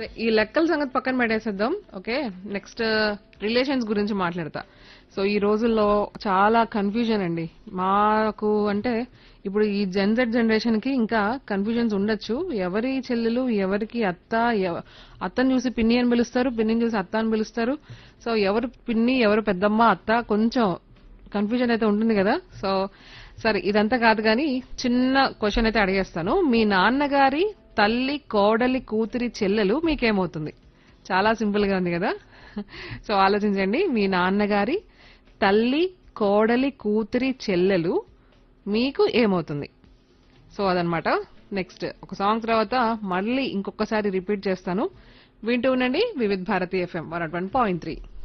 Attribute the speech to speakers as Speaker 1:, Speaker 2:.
Speaker 1: ఈ లెక్కల సంగతి పక్కన పెట్టేసేద్దాం ఓకే నెక్స్ట్ రిలేషన్స్ గురించి మాట్లాడతా సో ఈ రోజుల్లో చాలా కన్ఫ్యూజన్ అండి మాకు అంటే ఇప్పుడు ఈ జెన్జెడ్ జనరేషన్ కి ఇంకా కన్ఫ్యూజన్స్ ఉండొచ్చు ఎవరి చెల్లెలు ఎవరికి అత్త ఎవ- అత్తని చూసి పిన్ని అని పిలుస్తారు పిన్నిని చూసి అత్త అని పిలుస్తారు సో ఎవరు పిన్ని ఎవరు పెద్దమ్మ అత్త కొంచెం కన్ఫ్యూజన్ అయితే ఉంటుంది కదా సో సరే ఇదంతా కాదు కానీ చిన్న క్వశ్చన్ అయితే అడిగేస్తాను మీ నాన్నగారి తల్లి కోడలి కూతురి చెల్లెలు మీకేమవుతుంది చాలా సింపుల్ గా ఉంది కదా సో ఆలోచించండి మీ నాన్నగారి తల్లి కోడలి కూతురి చెల్లెలు మీకు ఏమవుతుంది సో అదనమాట నెక్స్ట్ ఒక సాంగ్ తర్వాత మళ్ళీ ఇంకొకసారి రిపీట్ చేస్తాను వింటూ ఉండండి Vividh Bharati FM one point three